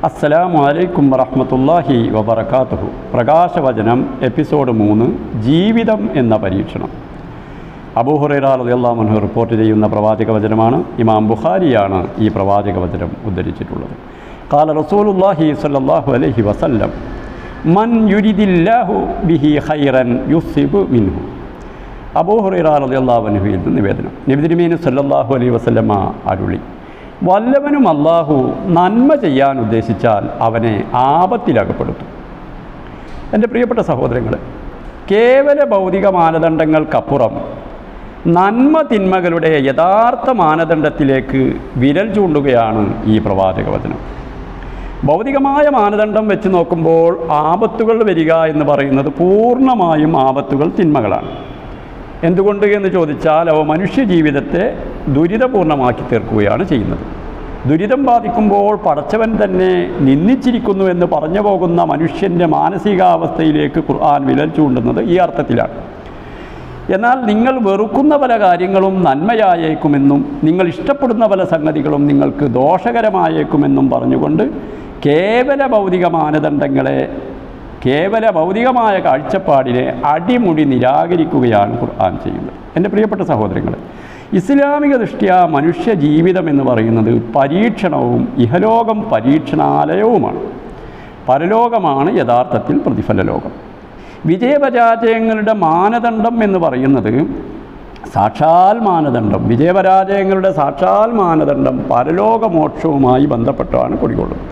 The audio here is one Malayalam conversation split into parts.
അസ്സലാമു അലൈക്കും വറഹ്മത്തുള്ളാഹി വബറകാതുഹു പ്രകാശവചനം എപ്പിസോഡ് മൂന്ന് ജീവിതം എന്ന പരീക്ഷണം അബൂഹുറൈറ റളിയല്ലാഹു അൻഹു റിപ്പോർട്ട് ചെയ്യുന്ന പ്രവാചക വചനമാണ് ഇമാം ബുഖാരിയാണ് ഈ പ്രവാചക വചനം ഉദ്ധരിച്ചിട്ടുള്ളത് قال رسول الله صلى الله عليه وسلم من يريد الله به خيرا يصيب منه അബൂഹുറൈറ റളിയല്ലാഹു അൻഹുവിൽ നിന്ന് നിവേദനം നബി തിരുമേനി സല്ലല്ലാഹു അലൈഹി വസല്ലമ അരുളി വല്ലവനും അള്ളാഹു നന്മ ചെയ്യാൻ ഉദ്ദേശിച്ചാൽ അവനെ ആപത്തിലകപ്പെടുത്തും എൻ്റെ പ്രിയപ്പെട്ട സഹോദരങ്ങളെ കേവല ഭൗതിക മാനദണ്ഡങ്ങൾക്കപ്പുറം നന്മ തിന്മകളുടെ യഥാർത്ഥ മാനദണ്ഡത്തിലേക്ക് വിരൽ ചൂണ്ടുകയാണ് ഈ പ്രവാചക വചനം ഭൗതികമായ മാനദണ്ഡം വെച്ച് നോക്കുമ്പോൾ ആപത്തുകൾ വരിക എന്ന് പറയുന്നത് പൂർണ്ണമായും ആപത്തുകൾ തിന്മകളാണ് എന്തുകൊണ്ട് എന്ന് ചോദിച്ചാൽ അവ മനുഷ്യ ജീവിതത്തെ ദുരിതപൂർണ്ണമാക്കി തീർക്കുകയാണ് ചെയ്യുന്നത് ദുരിതം ബാധിക്കുമ്പോൾ പടച്ചവൻ തന്നെ നിന്ദിച്ചിരിക്കുന്നു എന്ന് പറഞ്ഞു പോകുന്ന മനുഷ്യൻ്റെ മാനസികാവസ്ഥയിലേക്ക് ഖുർആൻ വിരൽ ചൂണ്ടുന്നത് ഈ അർത്ഥത്തിലാണ് എന്നാൽ നിങ്ങൾ വെറുക്കുന്ന പല കാര്യങ്ങളും നന്മയായേക്കുമെന്നും നിങ്ങൾ ഇഷ്ടപ്പെടുന്ന പല സംഗതികളും നിങ്ങൾക്ക് ദോഷകരമായേക്കുമെന്നും പറഞ്ഞുകൊണ്ട് കേവല ഭൗതിക മാനദണ്ഡങ്ങളെ കേവല ഭൗതികമായ കാഴ്ചപ്പാടിനെ അടിമുടി നിരാകരിക്കുകയാണ് ഖുർആൻ ചെയ്യുന്നത് എൻ്റെ പ്രിയപ്പെട്ട സഹോദരങ്ങൾ ഇസ്ലാമിക ദൃഷ്ട്യാ മനുഷ്യ ജീവിതം എന്ന് പറയുന്നത് പരീക്ഷണവും ഇഹലോകം പരീക്ഷണാലയവുമാണ് പരലോകമാണ് യഥാർത്ഥത്തിൽ പ്രതിഫല ലോകം വിജയപരാജയങ്ങളുടെ മാനദണ്ഡം എന്ന് പറയുന്നത് സാക്ഷാൽ മാനദണ്ഡം വിജയപരാജയങ്ങളുടെ സാക്ഷാൽ മാനദണ്ഡം പരലോകമോക്ഷവുമായി ബന്ധപ്പെട്ടാണ് കുടികൊള്ളുന്നത്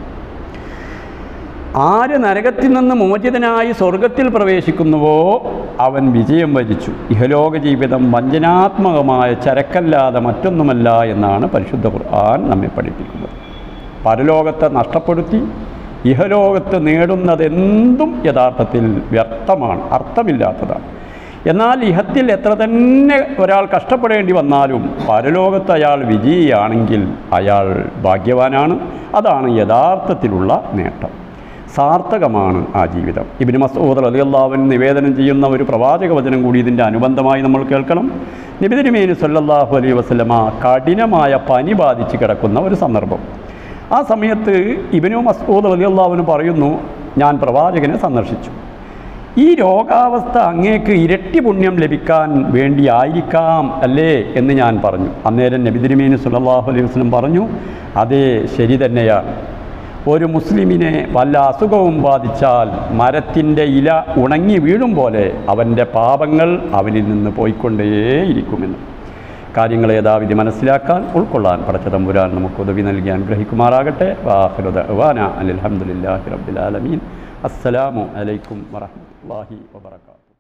ആര് നരകത്തിൽ നിന്ന് മോചിതനായി സ്വർഗത്തിൽ പ്രവേശിക്കുന്നുവോ അവൻ വിജയം വരിച്ചു ഇഹലോക ജീവിതം വഞ്ചനാത്മകമായ ചരക്കല്ലാതെ മറ്റൊന്നുമല്ല എന്നാണ് പരിശുദ്ധ ഖുർആൻ നമ്മെ പഠിപ്പിക്കുന്നത് പരലോകത്തെ നഷ്ടപ്പെടുത്തി ഇഹലോകത്ത് നേടുന്നതെന്തും യഥാർത്ഥത്തിൽ വ്യർത്ഥമാണ് അർത്ഥമില്ലാത്തതാണ് എന്നാൽ ഇഹത്തിൽ എത്ര തന്നെ ഒരാൾ കഷ്ടപ്പെടേണ്ടി വന്നാലും പരലോകത്ത് അയാൾ വിജയിയാണെങ്കിൽ അയാൾ ഭാഗ്യവാനാണ് അതാണ് യഥാർത്ഥത്തിലുള്ള നേട്ടം സാർത്ഥകമാണ് ആ ജീവിതം ഇബിന് മസൂദ് അലിയല്ലാവൻ നിവേദനം ചെയ്യുന്ന ഒരു പ്രവാചക വചനം കൂടി ഇതിൻ്റെ അനുബന്ധമായി നമ്മൾ കേൾക്കണം നിബിതിരുമേനി സല്ലല്ലാഹു അലൈഹി വസല്ലമ കഠിനമായ പനി ബാധിച്ച് കിടക്കുന്ന ഒരു സന്ദർഭം ആ സമയത്ത് ഇബിനു മസൂദ് അലിയല്ലാവിന് പറയുന്നു ഞാൻ പ്രവാചകനെ സന്ദർശിച്ചു ഈ രോഗാവസ്ഥ അങ്ങേക്ക് ഇരട്ടി പുണ്യം ലഭിക്കാൻ വേണ്ടിയായിരിക്കാം അല്ലേ എന്ന് ഞാൻ പറഞ്ഞു അന്നേരം നബിതിരുമേനി സല്ലല്ലാഹു അലൈഹി വസല്ലം പറഞ്ഞു അതേ ശരി തന്നെയാണ് ഒരു മുസ്ലിമിനെ വല്ല അസുഖവും ബാധിച്ചാൽ മരത്തിൻ്റെ ഇല ഉണങ്ങി വീഴും പോലെ അവൻ്റെ പാപങ്ങൾ അവനിൽ നിന്ന് പോയിക്കൊണ്ടേയിരിക്കുമെന്ന് കാര്യങ്ങൾ യഥാവിധി മനസ്സിലാക്കാൻ ഉൾക്കൊള്ളാൻ പടച്ച തമ്പുരാൻ നമുക്ക് ഉദവി നൽകി അനുഗ്രഹിക്കുമാറാകട്ടെ വാഹുദ വാന അലഹമുല്ലാഹി റബ്ബിൽ ആലമീൻ അസ്സലാമു അലൈക്കും വറഹ്മത്തുള്ളാഹി വബറകാതുഹു